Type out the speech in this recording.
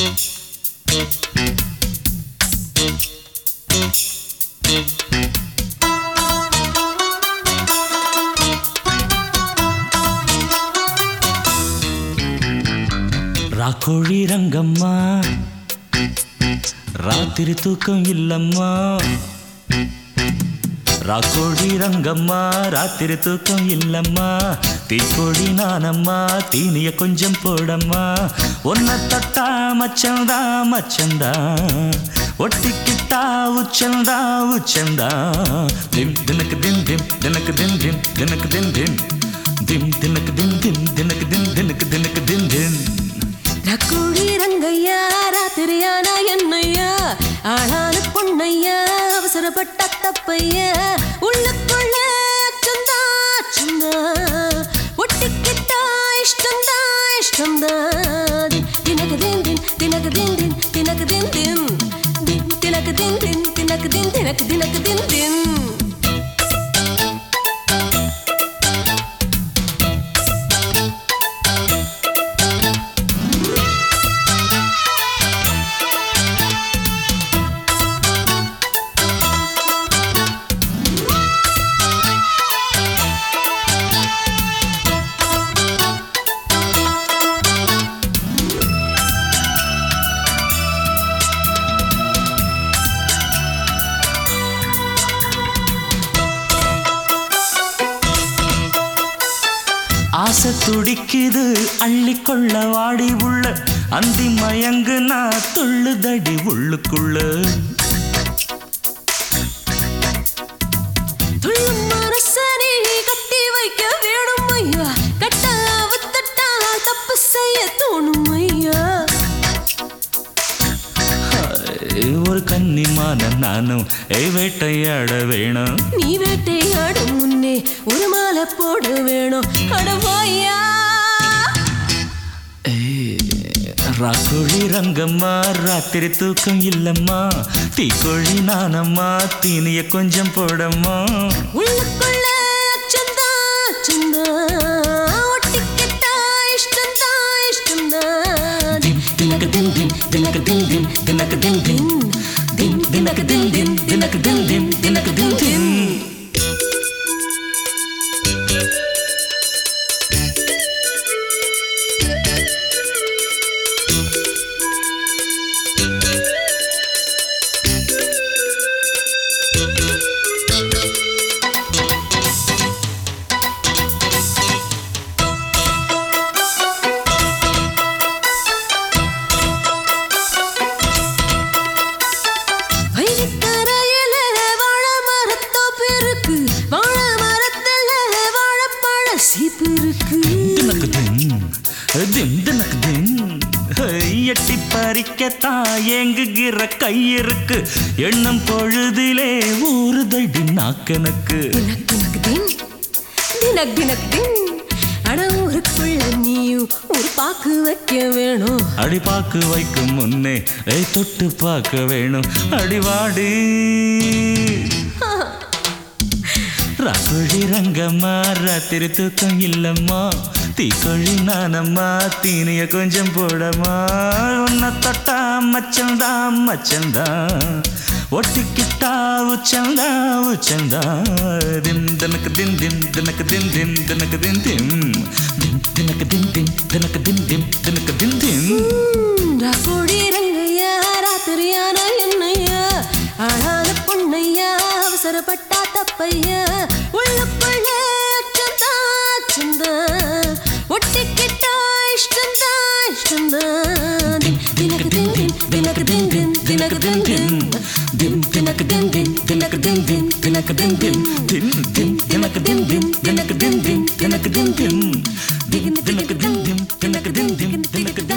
ராக்கோழி ரங்கம்மா ராத்திரி தூக்கம் இல்லம்மா ராக்கோழி ரங்கம்மா ராத்திரி தூக்கம் இல்லம்மா தீக்கோழி நானம்மா தீனிய கொஞ்சம் போடம்மா ஒன்ன தொட்டா மச்சந்தா மச்சந்தா ஒட்டிக்கிட்டா உச்சந்தா உச்சந்தா திம் தினக்கு திம் திம் தினக்கு திம் திம் தினக்கு திம் திம் திம் தினக்கு திம் திம் தினக்கு திம் தினக்கு தினக்கு திம் திம் ரக்குழி ரங்கையா ராத்திரியான என்னையா ஆளான பொண்ணையா அவசரப்பட்ட தப்பையா உள்ளுக்குள்ள அச்சந்தா அச்சந்தா ஒட்டிக்கிட்டா இஷ்டந்தா இஷ்டந்தா தினக்கு தின் தின் தினக்கு தின் தின் தினக்கு தின் தின் தின் தினக்கு தின் தின் தினக்கு தின் தினக்கு தினக்கு தின் தின் ஆசை துடிக்குது அள்ளிக்கொள்ள வாடி உள்ள அந்தி மயங்கு நான் துள்ளுதடி உள்ளுக்குள்ள துள்ளும் மனசனை கட்டி வைக்க வேணும் ஐயா கட்ட அவத்தட்டா தப்பு செய்ய தோணும் ஐயா ஹாய், ஒரு கன்னிமான நானும் ஏ வேட்டையாட வேணும் நீ வேட்டையாடும் முன்னே ஒரு மாலை போட வேணும் அடவாயா ராக்கோழி ரங்கம்மா ராத்திரி தூக்கம் இல்லம்மா தீக்கோழி நானம்மா தீனிய கொஞ்சம் போடம்மா உள்ளுக்குள்ள அச்சந்தா அச்சந்தா ஒட்டிக்கிட்டா இஷ்டந்தா இஷ்டந்தா திம் தினக்கு திம் திம் தினக்கு திம் திம் தினக்கு திம் திம் திம் தினக்கு திம் திம் தினக்கு திம் திம் தினக்கு திம் திம் வைகக்கரையில வாழை மரத்தோப்பு இருக்கு வாழை மரத்துல வாழைப்பழ சீப்பு இருக்கு தினக்கு திம் திம் தினக்கு திம் எட்டி பறிக்கத்தான் ஏங்குகிற கை இருக்கு எண்ணம் பொழுதிலே ஊறுதடி நாக்கனுக்கு தினக் தினக் தின் தினக் தினக் தின் அட ஊருக்குள்ள நீயும் ஒரு பாக்கு வைக்க வேணும் அடி பாக்கு வைக்கும் முன்னே ஏய் தொட்டு பார்க்க வேணும் அடிவாடி ராக்குழி ரங்கம்மா ராத்திரி தூக்கம் இல்லம்மா தீக்கொழி நானம்மா தீனிய கொஞ்சம் போடம்மா உன்னை தொட்டா மச்சந்தா மச்சந்தா ஒட்டிக்கிட்டா உச்சந்தா உச்சந்தா தின் தினக்கு தின் தின் தினக்கு தின் தின் தினக்கு தின் தின் தின் தினக்கு தின் தின் தினக்கு தின் தின் தினக்கு தின் தின் ராக்கோடி ரங்கையா ராத்திரியான என்னையா ஆளான பொண்ணையா அவசரப்பட்டா தப்பையா உள்ளுக்குள்ள அச்சந்தா அச்சந்தா ஒட்டிக்கிட்டா இஷ்டந்தா இஷ்டந்தா தின் தினக்கு தின் தின் தினக்கு தின் தின் தினக்கு தின் தின் தின் தினக்கு தின் தின் தினக்கு தின் தின் தினக்கு தின் தின் தின் தின் தினக்கு தின் தின் தினக்கு தின் தின் தினக்கு தின் தின் தின் தினக்கு தின் தின் தினக்கு தின் தின் தினக்கு தின்